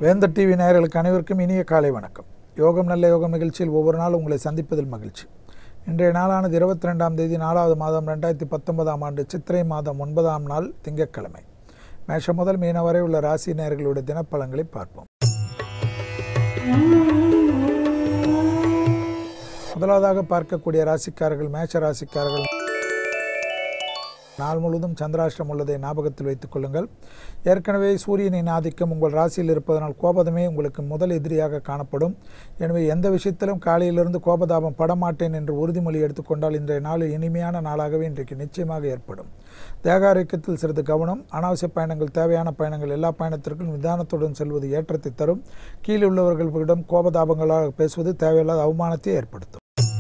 வேந்தர் டிவி நேயர்களுக்கு அனைவருக்கும் இனிய காலை வணக்கம் யோகம் நல்ல யோகம் நிகழ்ச்சியில் ஒவ்வொரு நாள் உங்களை சந்திப்பதில் மகிழ்ச்சி இன்றைய நாளானது இருபத்தி ரெண்டாம் தேதி நாலாவது மாதம் ரெண்டாயிரத்தி பத்தொன்பதாம் ஆண்டு சித்திரை மாதம் ஒன்பதாம் நாள் திங்கட்கிழமை மேஷம் முதல் மீன வரை உள்ள ராசி நேயர்களுடைய தினப்பலன்களை பார்ப்போம் முதலாவதாக பார்க்கக்கூடிய ராசிக்காரர்கள் மேஷ ராசிக்காரர்கள் நாள் முழுவதும் சந்திராஷ்டிரம் உள்ளதை ஞாபகத்தில் வைத்துக் கொள்ளுங்கள் ஏற்கனவே சூரியனின் ஆதிக்கம் உங்கள் ராசியில் இருப்பதனால் கோபதமே உங்களுக்கு முதல் எதிரியாக காணப்படும் எனவே எந்த விஷயத்திலும் காலையிலிருந்து கோபதாபம் படமாட்டேன் என்று உறுதிமொழி எடுத்துக்கொண்டால் இன்றைய நாள் இனிமையான நாளாகவே இன்றைக்கு நிச்சயமாக ஏற்படும் தேக ஆரோக்கியத்தில் சிறிது கவனம் அனாவசிய பயணங்கள் தேவையான பயணங்கள் எல்லா பயணத்திற்கும் நிதானத்துடன் செல்வது ஏற்றத்தை தரும் கீழே உள்ளவர்களிடம் கோபதாபங்களாக பேசுவது தேவையில்லாத அவமானத்தை ஏற்படுத்தும்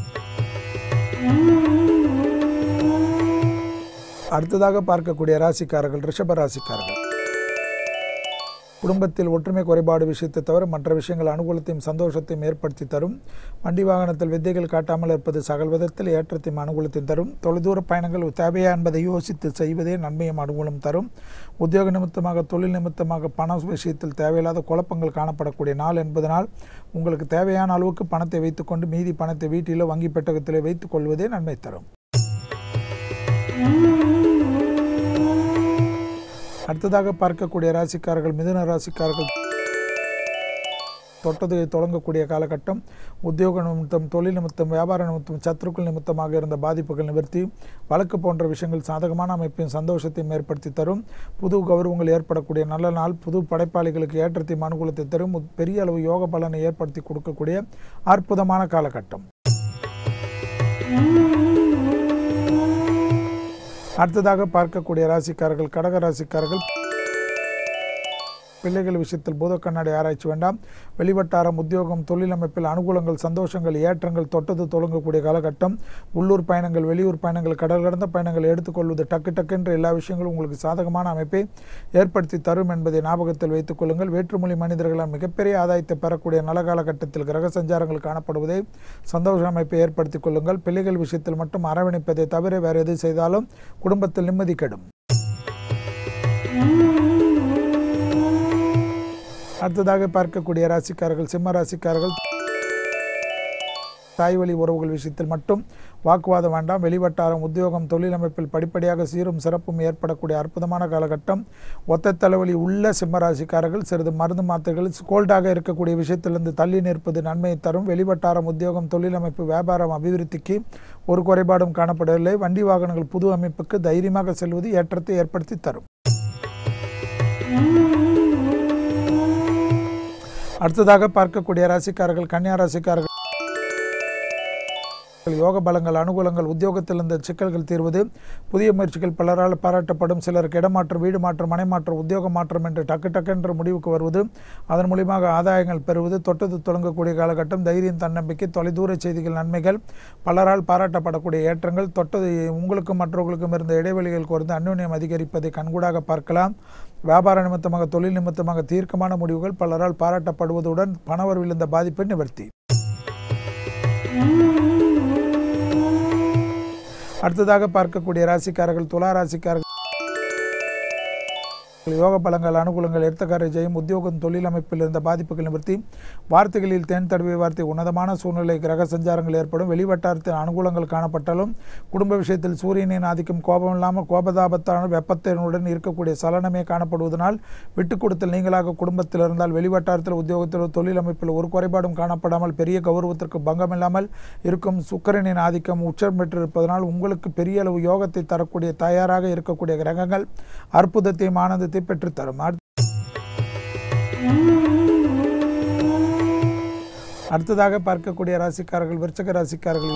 அடுத்ததாக பார்க்கக்கூடிய ராசிக்காரர்கள் ரிஷப ராசிக்காரர்கள் குடும்பத்தில் ஒற்றுமை குறைபாடு விஷயத்தை தவிர மற்ற விஷயங்கள் அனுகூலத்தையும் சந்தோஷத்தையும் ஏற்படுத்தி தரும் வண்டி வாகனத்தில் வித்தைகள் காட்டாமல் இருப்பது சகல் விதத்தில் ஏற்றத்தையும் அனுகூலத்தையும் தரும் தொலைதூர பயணங்கள் தேவையா என்பதை யோசித்து செய்வதே நன்மையும் அனுகூலம் தரும் உத்தியோக நிமித்தமாக தொழில் நிமித்தமாக பண விஷயத்தில் தேவையில்லாத குழப்பங்கள் காணப்படக்கூடிய நாள் என்பதனால் உங்களுக்கு தேவையான அளவுக்கு பணத்தை வைத்துக்கொண்டு மீதி பணத்தை வீட்டிலோ வங்கி பெட்டகத்திலோ வைத்துக் கொள்வதே நன்மை தரும் அடுத்ததாக பார்க்கக்கூடிய ராசிக்காரர்கள் மிதுன ராசிக்காரர்கள் தொட்டது தொடங்கக்கூடிய காலகட்டம் உத்தியோக நிமித்தம் தொழில் நிமித்தம் வியாபார நிமித்தம் சத்துருக்கள் நிமித்தமாக இருந்த பாதிப்புகள் நிவர்த்தி வழக்கு போன்ற விஷயங்கள் சாதகமான அமைப்பையும் சந்தோஷத்தையும் ஏற்படுத்தி தரும் புது கௌரவங்கள் ஏற்படக்கூடிய நல்ல நாள் புது படைப்பாளிகளுக்கு ஏற்றத்தையும் அனுகூலத்தை தரும் பெரிய அளவு யோக பலனை ஏற்படுத்தி கொடுக்கக்கூடிய அற்புதமான காலகட்டம் அடுத்ததாக பார்க்கக்கூடிய ராசிக்காரர்கள் கடக ராசிக்காரர்கள் பிள்ளைகள் விஷயத்தில் பூத கண்ணாடி ஆராய்ச்சி வேண்டாம் வெளிவட்டாரம் உத்தியோகம் தொழில் அமைப்பில் அனுகூலங்கள் சந்தோஷங்கள் ஏற்றங்கள் தொட்டது தொடங்கக்கூடிய காலகட்டம் உள்ளூர் பயணங்கள் வெளியூர் பயணங்கள் கடல் கடந்த பயணங்கள் எடுத்துக்கொள்வது டக்கு டக்குன்ற எல்லா விஷயங்களும் உங்களுக்கு சாதகமான அமைப்பை ஏற்படுத்தி தரும் என்பதை ஞாபகத்தில் வைத்துக் கொள்ளுங்கள் வேற்றுமொழி மனிதர்களால் மிகப்பெரிய ஆதாயத்தை பெறக்கூடிய நல்ல காலகட்டத்தில் கிரக சஞ்சாரங்கள் காணப்படுவதை சந்தோஷ அமைப்பை ஏற்படுத்திக் கொள்ளுங்கள் பிள்ளைகள் விஷயத்தில் மட்டும் அரவணைப்பதை தவிர வேறு எது செய்தாலும் குடும்பத்தில் நிம்மதி கெடும் அடுத்ததாக பார்க்கக்கூடிய ராசிக்காரர்கள் சிம்ம ராசிக்காரர்கள் தாய் வழி உறவுகள் விஷயத்தில் மட்டும் வாக்குவாதம் வேண்டாம் வெளிவட்டாரம் உத்தியோகம் தொழில் அமைப்பில் படிப்படியாக சீரும் சிறப்பும் ஏற்படக்கூடிய அற்புதமான காலகட்டம் ஒத்த தலைவலி உள்ள சிம்ம ராசிக்காரர்கள் சிறிது மருந்து மாத்திரைகள் கோல்டாக இருக்கக்கூடிய விஷயத்திலிருந்து தள்ளி நிற்பது நன்மையை தரும் வெளிவட்டாரம் உத்தியோகம் தொழில் அமைப்பு வியாபாரம் அபிவிருத்திக்கு ஒரு குறைபாடும் காணப்படவில்லை வண்டி வாகனங்கள் புது அமைப்புக்கு தைரியமாக செல்வது ஏற்றத்தை ஏற்படுத்தி தரும் அடுத்ததாக பார்க்கக்கூடிய ராசிக்காரர்கள் கன்னியா ராசிக்காரர்கள் யோக பலங்கள் அனுகூலங்கள் உத்தியோகத்தில் இருந்த சிக்கல்கள் தீர்வது புதிய முயற்சிகள் பலரால் பாராட்டப்படும் சிலருக்கு இடமாற்றம் வீடு மாற்றம் மனை மாற்றம் உத்தியோக மாற்றம் என்று டக்கு டக்கென்று முடிவுக்கு வருவது அதன் மூலியமாக ஆதாயங்கள் பெறுவது தொட்டது தொடங்கக்கூடிய காலகட்டம் தைரியம் தன்னம்பிக்கை தொலைதூர செய்திகள் நன்மைகள் பலரால் பாராட்டப்படக்கூடிய ஏற்றங்கள் தொட்டது உங்களுக்கும் மற்றவர்களுக்கும் இருந்த இடைவெளிகள் குறைந்து அந்யோன்யம் அதிகரிப்பதை கண்கூடாக பார்க்கலாம் வியாபார நிமித்தமாக தொழில் நிமித்தமாக தீர்க்கமான முடிவுகள் பலரால் பாராட்டப்படுவதுடன் பணவரவில் இருந்த பாதிப்பை நிவர்த்தி அடுத்ததாக பார்க்கக்கூடிய ராசிக்காரர்கள் துலா ராசிக்காரர்கள் யோக பலங்கள் அனுகூலங்கள் எடுத்தக்கார ஜெயம் உத்தியோகம் தொழில் அமைப்பில் இருந்த பாதிப்புகள் நிவர்த்தி வார்த்தைகளில் தேன் தடவிய வார்த்தை உன்னதமான சூழ்நிலை கிரக சஞ்சாரங்கள் ஏற்படும் வெளிவட்டாரத்தில் அனுகூலங்கள் காணப்பட்டாலும் குடும்ப விஷயத்தில் சூரியனின் ஆதிக்கம் கோபம் இல்லாமல் கோபதாபத்தான வெப்பத்தினுடன் இருக்கக்கூடிய சலனமே காணப்படுவதனால் விட்டுக் கொடுத்தல் நீங்களாக குடும்பத்தில் இருந்தால் வெளிவட்டாரத்தில் உத்தியோகத்தில் தொழில் அமைப்பில் ஒரு குறைபாடும் காணப்படாமல் பெரிய கௌரவத்திற்கு பங்கமில்லாமல் இருக்கும் சுக்கரனின் ஆதிக்கம் உச்சம் பெற்றிருப்பதனால் உங்களுக்கு பெரிய அளவு யோகத்தை தரக்கூடிய தயாராக இருக்கக்கூடிய கிரகங்கள் அற்புதத்தையும் ஆனந்தத்தை பெற்றுத்தரும் அடுத்ததாக பார்க்கக்கூடிய ராசிக்காரர்கள் விருச்சக ராசிக்காரர்கள்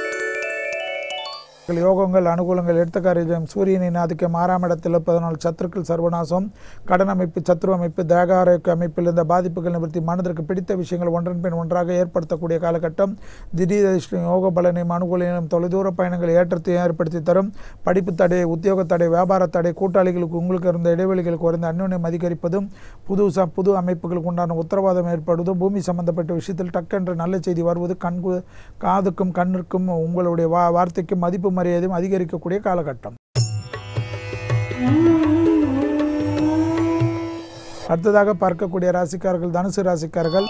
யோகங்கள் அனுகூலங்கள் எடுத்தக்காரியம் சூரியனின் ஆதிக்கம் ஆறாம் இடத்தில் இருப்பதனால் சத்துருக்கள் சர்வநாசம் கடன் அமைப்பு சத்ரு அமைப்பு தேக ஆரோக்கிய அமைப்பில் இருந்த பாதிப்புகள் நிவர்த்தி மனதிற்கு பிடித்த விஷயங்கள் ஒன்றன் பின் ஒன்றாக ஏற்படுத்தக்கூடிய காலகட்டம் திடீர் அதிர்ஷ்டம் யோக பலனையும் அனுகூலையும் தொலைதூர பயணங்கள் ஏற்றத்தை ஏற்படுத்தி தரும் படிப்பு தடை உத்தியோக தடை வியாபார தடை கூட்டாளிகளுக்கு உங்களுக்கு இருந்த இடைவெளிகள் குறைந்த அந்யோன்யம் அதிகரிப்பதும் புது ச புது அமைப்புகளுக்கு உண்டான உத்தரவாதம் ஏற்படுவதும் பூமி சம்பந்தப்பட்ட விஷயத்தில் டக்கென்று நல்ல செய்தி வருவது கண் காதுக்கும் கண்ணிற்கும் உங்களுடைய வா வார்த்தைக்கும் மதிப்பு மரியாதையும் அதிகரிக்கக்கூடிய காலகட்டம் அடுத்ததாக பார்க்கக்கூடிய ராசிக்காரர்கள் தனுசு ராசிக்காரர்கள்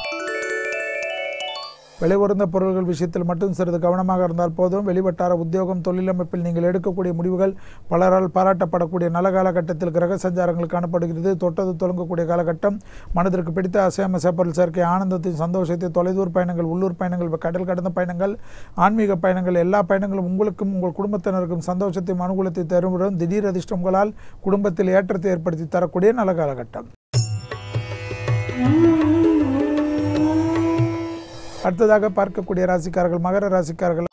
விலை உயர்ந்த பொருள்கள் விஷயத்தில் மட்டும் சிறிது கவனமாக இருந்தால் போதும் வெளிவட்டார உத்தியோகம் தொழிலமைப்பில் நீங்கள் எடுக்கக்கூடிய முடிவுகள் பலரால் பாராட்டப்படக்கூடிய நல்ல காலகட்டத்தில் கிரக சஞ்சாரங்கள் காணப்படுகிறது தொட்டது தொடங்கக்கூடிய காலகட்டம் மனதிற்கு பிடித்த அசையாம சேப்பொருள் சேர்க்கை ஆனந்தத்தின் சந்தோஷத்தை தொலைதூர் பயணங்கள் உள்ளூர் பயணங்கள் கடல் கடந்த பயணங்கள் ஆன்மீக பயணங்கள் எல்லா பயணங்களும் உங்களுக்கும் உங்கள் குடும்பத்தினருக்கும் சந்தோஷத்தையும் அனுகூலத்தை தருவதும் திடீர் அதிர்ஷ்டம் உங்களால் குடும்பத்தில் ஏற்றத்தை ஏற்படுத்தி தரக்கூடிய நல்ல காலகட்டம் அடுத்ததாக பார்க்கக்கூடிய ராசிக்காரர்கள் மகர ராசிக்காரர்கள்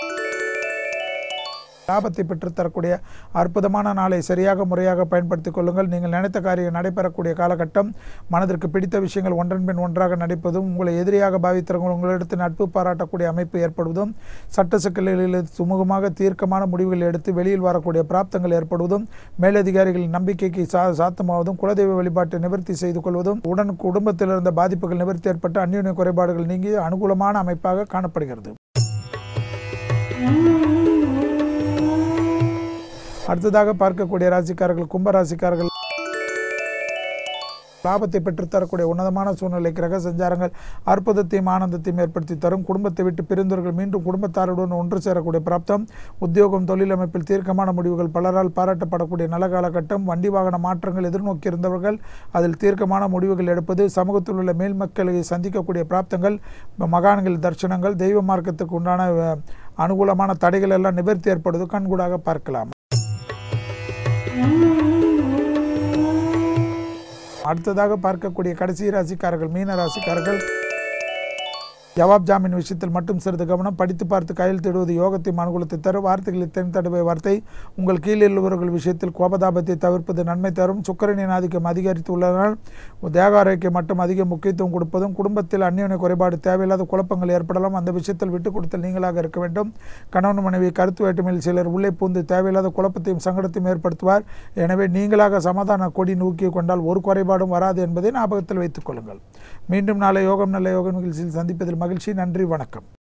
லாபத்தை பெற்றுத்தரக்கூடிய அற்புதமான நாளை சரியாக முறையாக பயன்படுத்திக் கொள்ளுங்கள் நீங்கள் நினைத்த காரியம் நடைபெறக்கூடிய காலகட்டம் மனதிற்கு பிடித்த விஷயங்கள் ஒன்றன் பின் ஒன்றாக நடைப்பதும் உங்களை எதிரியாக பாவித்தவர்கள் உங்களிடத்து நட்பு பாராட்டக்கூடிய அமைப்பு ஏற்படுவதும் சட்ட சிக்கல்களில் சுமூகமாக தீர்க்கமான முடிவுகள் எடுத்து வெளியில் வரக்கூடிய பிராப்தங்கள் ஏற்படுவதும் மேலதிகாரிகளின் நம்பிக்கைக்கு சா சாத்தமாவதும் குலதெய்வ வழிபாட்டை நிவர்த்தி செய்து கொள்வதும் உடன் குடும்பத்தில் இருந்த பாதிப்புகள் நிவர்த்தி ஏற்பட்டு அந்யோன்ய குறைபாடுகள் நீங்கி அனுகூலமான அமைப்பாக காணப்படுகிறது அடுத்ததாக பார்க்கக்கூடிய ராசிக்காரர்கள் கும்ப ராசிக்காரர்கள் லாபத்தை பெற்றுத்தரக்கூடிய உன்னதமான சூழ்நிலை கிரக சஞ்சாரங்கள் அற்புதத்தையும் ஆனந்தத்தையும் ஏற்படுத்தி தரும் குடும்பத்தை விட்டு பிரிந்தவர்கள் மீண்டும் குடும்பத்தாருடன் ஒன்று சேரக்கூடிய பிராப்தம் உத்தியோகம் தொழிலமைப்பில் தீர்க்கமான முடிவுகள் பலரால் பாராட்டப்படக்கூடிய நல்ல காலகட்டம் வண்டி வாகன மாற்றங்கள் எதிர்நோக்கி இருந்தவர்கள் அதில் தீர்க்கமான முடிவுகள் எடுப்பது சமூகத்தில் உள்ள மேல் மக்களை சந்திக்கக்கூடிய பிராப்தங்கள் மகான்கள் தரிசனங்கள் தெய்வ மார்க்கத்துக்கு உண்டான அஹ், அனுகூலமான தடைகள் எல்லாம் நிவர்த்தி ஏற்படுவது கண்கூடாக பார்க்கலாம் அடுத்ததாக பார்க்கக்கூடிய கடைசி ராசிக்காரர்கள் மீன ராசிக்காரர்கள் ஜவாப் ஜாமீன் விஷயத்தில் மட்டும் சிறிது கவனம் படித்து பார்த்து கையெழுத்திடுவது யோகத்தை அனுகூலத்தை தரும் வார்த்தைகளில் தென் தடுவை வார்த்தை உங்கள் கீழில் உள்ளவர்கள் விஷயத்தில் கோபதாபத்தை தவிர்ப்பது நன்மை தரும் சுக்கரனின் ஆதிக்கம் அதிகரித்து உள்ளதனால் தேக ஆரோக்கியம் மட்டும் அதிக முக்கியத்துவம் கொடுப்பதும் குடும்பத்தில் அந்யோன்ய குறைபாடு தேவையில்லாத குழப்பங்கள் ஏற்படலாம் அந்த விஷயத்தில் விட்டுக் கொடுத்தல் நீங்களாக இருக்க வேண்டும் கணவன் மனைவி கருத்து வேற்றுமையில் சிலர் உள்ளே பூந்து தேவையில்லாத குழப்பத்தையும் சங்கடத்தையும் ஏற்படுத்துவார் எனவே நீங்களாக சமாதான கொடி நோக்கி கொண்டால் ஒரு குறைபாடும் வராது என்பதை ஞாபகத்தில் வைத்துக் கொள்ளுங்கள் மீண்டும் நாளை யோகம் நல்ல யோகம் நிகழ்ச்சியில் சந்திப்பதில் மகிழ்ச்சி நன்றி வணக்கம்